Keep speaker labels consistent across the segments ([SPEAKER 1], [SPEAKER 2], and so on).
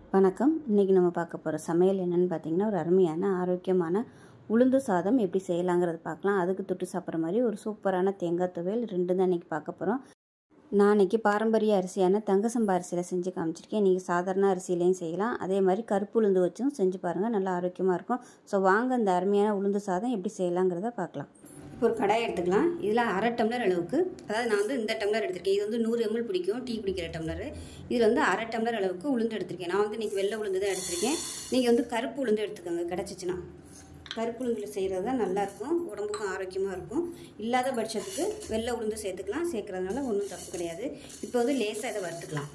[SPEAKER 1] வணக்கம் இன்றைக்கி நம்ம பார்க்க போகிற சமையல் என்னென்னு பார்த்தீங்கன்னா ஒரு அருமையான ஆரோக்கியமான உளுந்து சாதம் எப்படி செய்யலாங்கிறத பார்க்கலாம் அதுக்கு தொட்டு சாப்பிட்ற மாதிரி ஒரு சூப்பரான தேங்காய் துவையல் ரெண்டு தான் இன்றைக்கி பார்க்க போகிறோம் நான் இன்றைக்கி பாரம்பரிய அரிசியான தங்க சம்பா அரிசியில் செஞ்சு காமிச்சிருக்கேன் நீங்கள் சாதாரண அரிசியிலையும் செய்யலாம் அதே மாதிரி கருப்பு உளுந்து வச்சும் செஞ்சு பாருங்கள் நல்லா ஆரோக்கியமாக இருக்கும் ஸோ வாங்க இந்த அருமையான உளுந்து சாதம் எப்படி செய்யலாங்கிறத பார்க்கலாம் இப்போ ஒரு கடாய் எடுத்துக்கலாம் இதில் அரை டம்ளர் அளவுக்கு அதாவது நான் வந்து இந்த டம்ளர் எடுத்திருக்கேன் இது வந்து நூறு எம்எல் பிடிக்கும் டீ குடிக்கிற டம்ளர் இதில் வந்து அரை டம்ளர் அளவுக்கு உளுந்து எடுத்திருக்கேன் நான் வந்து இன்றைக்கி வெள்ளை உளுந்து தான் எடுத்திருக்கேன் நீங்கள் வந்து கருப்பு உளுந்து எடுத்துக்கோங்க கிடச்சிச்சின்னா கருப்பு உளுந்தில் செய்கிறது தான் நல்லாயிருக்கும் உடம்புக்கும் ஆரோக்கியமாக இருக்கும் இல்லாத பட்சத்துக்கு வெள்ளை உளுந்து சேர்த்துக்கலாம் சேர்க்குறதுனால ஒன்றும் தப்பு கிடையாது இப்போ வந்து லேசாக இதை வறுத்துக்கலாம்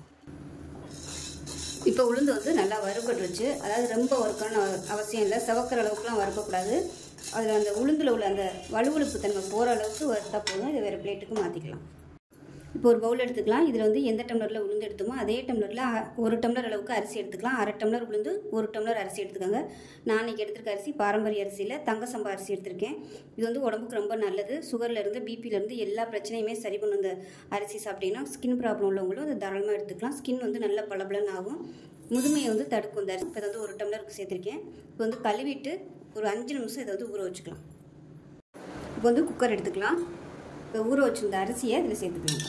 [SPEAKER 1] இப்போ உளுந்து வந்து நல்லா வறுபட்டு வச்சு அதாவது ரொம்ப வறுக்கணும்னு அவசியம் இல்லை செவக்கிற அளவுக்குலாம் வறுக்கக்கூடாது அதில் அந்த உளுந்தில் உள்ள அந்த வலுவழுப்பு தன்மை போகிற அளவுக்கு வறுத்தா போதும் இதை வேறு பிளேட்டுக்கு மாற்றிக்கலாம் இப்போ ஒரு பவுல் எடுத்துக்கலாம் இதில் வந்து எந்த டம்ளரில் உளுந்து எடுத்தோமோ அதே டம்ளரில் ஒரு டம்ளர் அளவுக்கு அரிசி எடுத்துக்கலாம் அரை டம்ளர் உளுந்து ஒரு டம்ளர் அரிசி எடுத்துக்கோங்க நான் இன்றைக்கி எடுத்திருக்க அரிசி பாரம்பரிய அரிசியில் தங்க சம்பா அரிசி எடுத்திருக்கேன் இது வந்து உடம்புக்கு ரொம்ப நல்லது சுகர்லேருந்து பிபிலேருந்து எல்லா பிரச்சனையுமே சரி பண்ணும் இந்த அரிசி சாப்பிட்டீங்கன்னா ஸ்கின் ப்ராப்ளம் உள்ளவங்களும் அதை தாராளமாக எடுத்துக்கலாம் ஸ்கின் வந்து நல்ல பளபளன்னு ஆகும் முதுமையை வந்து தடுக்கும் இந்த அரிசி இப்போ வந்து ஒரு டம்ளருக்கு சேர்த்துருக்கேன் இப்போ வந்து கழுவிட்டு ஒரு அஞ்சு நிமிஷம் இதை வந்து ஊற வச்சுக்கலாம் இப்போ வந்து குக்கர் எடுத்துக்கலாம் இப்போ ஊற வச்சுருந்த அரிசியை இதில் சேர்த்துக்கலாம்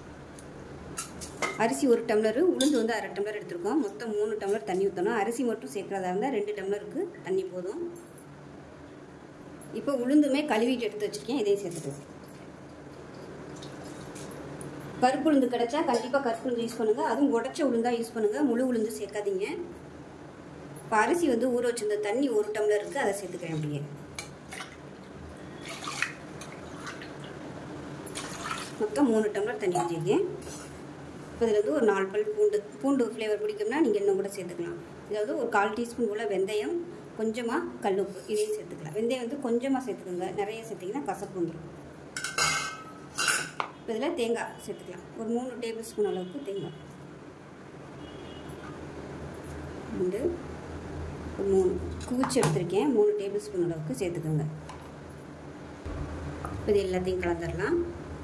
[SPEAKER 1] அரிசி ஒரு டம்ளரு உளுந்து வந்து அரை டம்ளர் எடுத்துருக்கோம் மொத்தம் மூணு டம்ளர் தண்ணி ஊற்றணும் அரிசி மட்டும் சேர்க்குறதா இருந்தால் ரெண்டு டம்ளருக்கு தண்ணி போதும் இப்போ உளுந்துமே கழுவிட்டு எடுத்து வச்சுருக்கேன் இதையும் சேர்த்துக்கலாம் கருப்பு உளுந்து கிடச்சா கண்டிப்பாக கருப்பு உளுந்து யூஸ் பண்ணுங்கள் அதுவும் உடச்ச உளுந்தாக யூஸ் பண்ணுங்கள் முழு உளுந்து சேர்க்காதீங்க இப்போ அரிசி வந்து ஊற வச்சிருந்த தண்ணி ஒரு டம்ளர் இருக்குது அதை சேர்த்துக்கிறேன் அப்படியே மொத்தம் மூணு டம்ளர் தண்ணி வச்சுருக்கேன் இப்போ இதில் வந்து ஒரு நாலு பல் பூண்டு பூண்டு ஃப்ளேவர் பிடிக்கும்னா நீங்கள் இன்னும் கூட சேர்த்துக்கலாம் இதில் வந்து ஒரு கால் டீஸ்பூன் போல் வெந்தயம் கொஞ்சமாக கல்லுப்பு இதையும் சேர்த்துக்கலாம் வெந்தயம் வந்து கொஞ்சமாக சேர்த்துக்கோங்க நிறைய சேர்த்திங்கன்னா கசப்பு வந்துடும் இப்போ இதில் தேங்காய் சேர்த்துக்கலாம் ஒரு மூணு டேபிள் ஸ்பூன் அளவுக்கு தேங்காய் ரெண்டு ஒரு மூணு குவிச்சு எடுத்திருக்கேன் மூணு டேபிள் ஸ்பூன் அளவுக்கு சேர்த்துக்கோங்க இப்போ இது எல்லாத்தையும் கலந்துடலாம்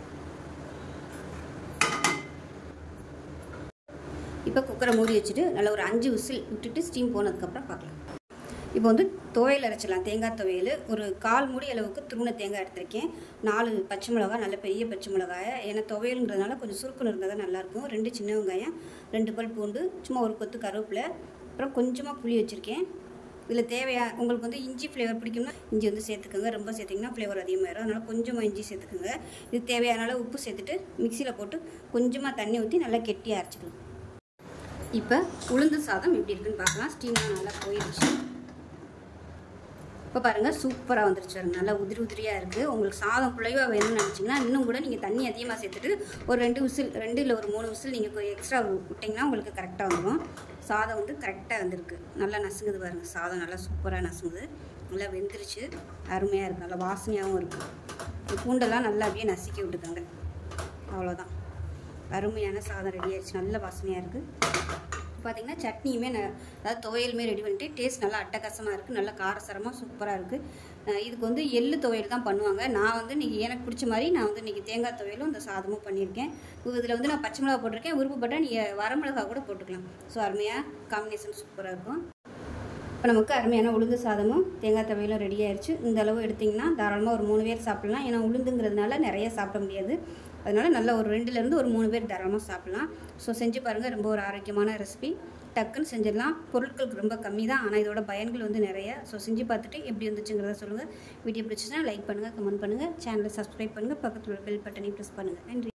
[SPEAKER 1] இப்போ குக்கரை மூடி வச்சுட்டு நல்லா ஒரு அஞ்சு விசில் விட்டுட்டு ஸ்டீம் போனதுக்கப்புறம் பார்க்கலாம் இப்போ வந்து துவையல் அரைச்சிடலாம் தேங்காய் துவையல் ஒரு கால் மூடி அளவுக்கு துருவின தேங்காய் எடுத்திருக்கேன் நாலு பச்சை மிளகாய் நல்ல பெரிய பச்சை மிளகாயை ஏன்னா துவையல்ன்றதுனால கொஞ்சம் சுருக்குன்னு இருந்தால் தான் நல்லாயிருக்கும் ரெண்டு சின்ன வெங்காயம் ரெண்டு பல் பூண்டு சும்மா ஒரு கொத்து கருவேப்பிலை அப்புறம் கொஞ்சமாக புளி வச்சுருக்கேன் இதில் தேவையா உங்களுக்கு வந்து இஞ்சி ஃப்ளேவர் பிடிக்கும்னா இஞ்சி வந்து சேர்த்துக்கோங்க ரொம்ப சேர்த்திங்கன்னா ஃப்ளேவர் அதிகமாகிடும் அதனால் கொஞ்சமாக இஞ்சி சேர்த்துக்கோங்க இது தேவையான அளவு உப்பு சேர்த்துட்டு மிக்சியில் போட்டு கொஞ்சமாக தண்ணி ஊற்றி நல்லா கெட்டியாக அரைச்சிக்கலாம் இப்போ உளுந்து சாதம் எப்படி இருக்குன்னு பார்க்கலாம் ஸ்டீம்லாம் நல்லா போயிடுச்சு இப்போ பாருங்கள் சூப்பராக வந்துருச்சு பாருங்க நல்லா உதிரி உதிரியாக இருக்குது உங்களுக்கு சாதம் புளைவாக வேணும்னு நினச்சிங்கன்னா இன்னும் கூட நீங்கள் தண்ணி அதிகமாக சேர்த்துட்டு ஒரு ரெண்டு விசில் ரெண்டு இல்லை ஒரு மூணு விசில் நீங்கள் எக்ஸ்ட்ரா விட்டிங்கன்னா உங்களுக்கு கரெக்டாக வந்துடும் சாதம் வந்து கரெக்டாக வந்திருக்கு நல்லா நசுங்குது பாருங்கள் சாதம் நல்லா சூப்பராக நசுங்குது நல்லா வெந்துருச்சு அருமையாக இருக்குது நல்லா வாசனையாகவும் இருக்குது பூண்டெல்லாம் நல்லா அப்படியே நசுக்கி விட்டுக்கோங்க அவ்வளோதான் அருமையான சாதம் ரெடி ஆயிடுச்சு நல்ல வாசனையாக இருக்குது பார்த்திங்கன்னா சட்னியுமே ந அதாவது துவையலுமே ரெடி பண்ணிட்டு டேஸ்ட் நல்லா அட்டகாசமாக இருக்குது நல்லா காரசாரமாக சூப்பராக இருக்குது இதுக்கு வந்து எள்ளு துவையல் தான் பண்ணுவாங்க நான் வந்து இன்றைக்கி எனக்கு பிடிச்ச மாதிரி நான் வந்து இன்றைக்கி தேங்காய் துவையலும் இந்த சாதமும் பண்ணியிருக்கேன் இதில் வந்து நான் பச்சை மிளகா போட்டிருக்கேன் விருப்பப்பட்டால் நீங்கள் வரமிளகா கூட போட்டுக்கலாம் ஸோ அருமையாக காம்பினேஷன் சூப்பராக இருக்கும் இப்போ நமக்கு அருமையான உளுந்து சாதமும் தேங்காய் துவையலும் ரெடி ஆயிடுச்சு இந்த அளவு எடுத்திங்கன்னா தாராளமாக ஒரு மூணு பேர் சாப்பிட்லாம் ஏன்னா உளுந்துங்கிறதுனால நிறைய சாப்பிட முடியாது அதனால் நல்ல ஒரு ரெண்டுலேருந்து ஒரு மூணு பேர் தாராளமாக சாப்பிட்லாம் ஸோ செஞ்சு பாருங்கள் ரொம்ப ஒரு ஆரோக்கியமான ரெசிபி டக்குன்னு செஞ்சிடலாம் பொருட்கள் ரொம்ப கம்மி தான் ஆனால் இதோட பயன்கள் வந்து நிறைய ஸோ செஞ்சு பார்த்துட்டு எப்படி இருந்துச்சுங்கிறத சொல்லுங்கள் வீடியோ பிடிச்சிச்சுன்னா லைக் பண்ணுங்கள் கமெண்ட் பண்ணுங்கள் சேனலை சப்ஸ்கிரைப் பண்ணுங்கள் பக்கத்தில் பெல் பட்டனையும் ப்ரெஸ் பண்ணுங்கள் நன்றி